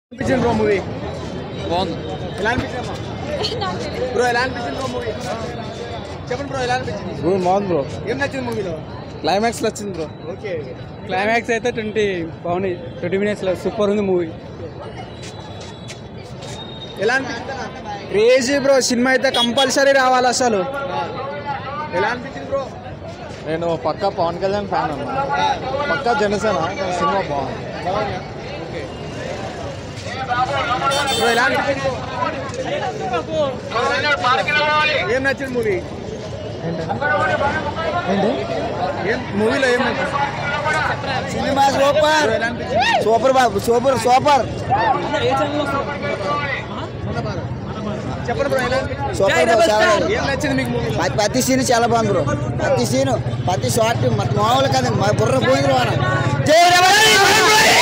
అనిపించింది bro movie బాగుంది ఎలా అనిపించింది బ్రో ఎలా అనిపించింది బ్రో మూవీ చెప్పండి బ్రో ఎలా అనిపించింది బ్రో బాగుంది బ్రో ఏం నచ్చింది మూవీలో క్లైమాక్స్ వచ్చింది బ్రో ఓకే క్లైమాక్స్ అయితే ట్వంటీ బాగున్నాయి ట్వంటీ మినిట్స్లో సూపర్ ఉంది మూవీ ఎలా అనిపించింది క్రేజీ బ్రో సినిమా అయితే కంపల్సరీ రావాలి అసలు ఎలా అనిపించింది బ్రో నేను పక్కా పవన్ కళ్యాణ్ ఫ్యాన్ అన్నా పక్కా జనసేన కానీ సినిమా బాగుంది బాగుందా ఓకే బ్రో ఎలా అనిపించింది bro? ఏం నచ్చింది మూవీ ఏం మూవీలో ఏం నచ్చింది సినిమా సూపర్ Bro, ఎలా అనిపించింది సూపర్ బాబు సూపర్ సూపర్ చెప్పండి బ్రో ఎలా అనిపించింది సూపర్ బ్రో చాలా ఏం నచ్చింది మీకు మూవీలో ప్రతి- ప్రతి సీన్ చాలా బాగుంది బ్రో ప్రతి సీన్ ప్రతి షార్ట్ మన మామూలు కదండి మా బుర్ర పోయింది వాన జై రమణి!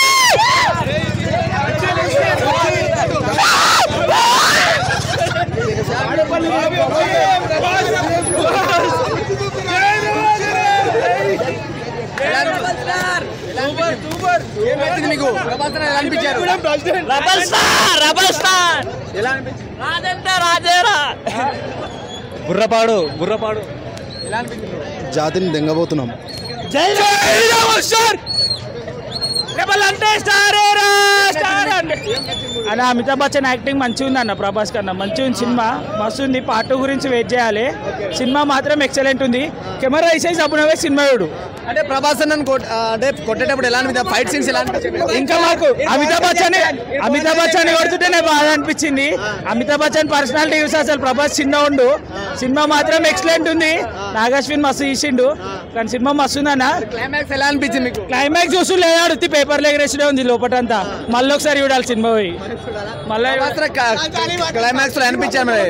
ఏం నచ్చింది మీకు ప్రభాస్ ఎలా అనిపించారు రెబల్ స్టార్ రెబల్ స్టార్ ఎలా అనిపించింది రాజంటే రాజేరా బుర్రపాడు బుర్రపాడు ఎలా అనిపించింది bro? జాతిని దెంగబోతున్నాం జై రెబల్ స్టార్ రెబల్ అంటే స్టారేరా స్టార్ అంటే అన్న అమితాబ్ బచ్చన్ యాక్టింగ్ మంచిగా ఉంది అన్న ప్రభాస్ కన్నా మంచిగా ఉంది సినిమా మస్తు ఉంది పార్ట్ టూ గురించి వెయిట్ చేయాలి సినిమా మాత్రం ఎక్సలెంట్ ఉంది కెమెరా వేసేసి అప్పుడు సినిమా చూడు అంటే ప్రభాస్ అన్న అంటే కొట్టేటప్పుడు ఎలా అనిపించింది ఫైట్ సీన్స్ ఎలా అనిపించింది ఇంకా మాకు అమితాబ్ బచ్చన్ అమితాబ్ బచ్చన్ కొడుతుంటేనే బాధ అనిపించింది అమితాబ్ బచ్చన్ పర్సనాలిటీ చూసి అసలు ప్రభాస్ చిన్న ఉండు సినిమా మాత్రం ఎక్సలెంట్ ఉంది నాగశ్విన్ మస్తు తీసిండు కానీ సినిమా మస్తు ఉంది అన్న క్లైమాక్స్ ఎలా అనిపించింది మీకు క్లైమాక్స్ చూసి లేదాడు పేపర్ ఎగరేసినే ఉంది లోపటంతా మళ్ళీ ఒకసారి చూడాలి సినిమా పోయి మళ్ళీ క్లైమాక్స్ లో అనిపించారు మరి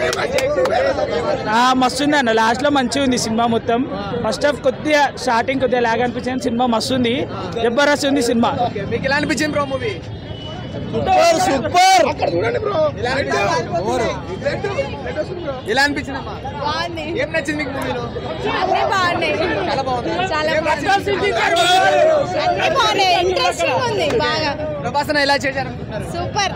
ఆ, మస్తు ఉంది అన్న లాస్ట్ లో మంచిగా ఉంది సినిమా మొత్తం ఫస్ట్ హాఫ్ కొద్దిగా స్టార్టింగ్ కొద్దిగా లాగ్ అనిపించింది సినిమా మస్తు ఉంది జబర్దస్త్ ఉంది సినిమా మీకు ఎలా అనిపించింది బ్రో మూవీ సూపర్ ఎలా అనిపించింది ఎలా అనిపించింది అమ్మా బాగుంది ఏం నచ్చింది మీకు మూవీలో అన్ని బాగున్నాయి చాలా బాగుంది చాలా ఏం నచ్చింది? అన్ని బాగున్నాయి ఇంట్రెస్టింగ్ ఉంది బాగా ప్రభాస్ అన్న ఎలా చేశారు అనుకుంటున్నారు సూపర్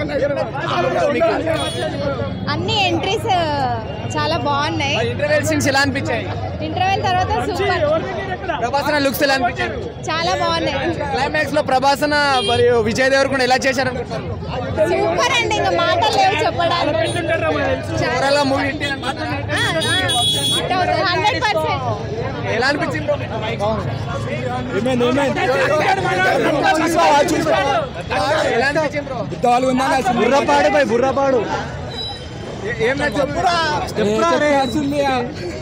అన్ని ఎంట్రీస్ చాలా బాగున్నాయి ఇంటర్వెల్ సీన్స్ ఎలా అనిపించాయి ఇంటర్వెల్ తర్వాత సూపర్ ప్రభాస్ అన్న లుక్స్ ఎలా అనిపించారు చాలా బాగున్నాయి క్లైమాక్స్ లో ప్రభాస్ అన్న మరియు విజయ్ దేవరకొండ ఎలా చేశారు అనుకుంటున్నారు సూపర్ అండి ఇంకా మాటలు లేవు చెప్పడానికి ఓవరాల్ గా మూవీ హండ్రెడ్ పర్సెంట్ ఎలా అనిపించింది bro? ఎలా అనిపించింది బ్రో బుర్రపాడు పై బుర్రపాడు ఏ- ఏం నచ్చింది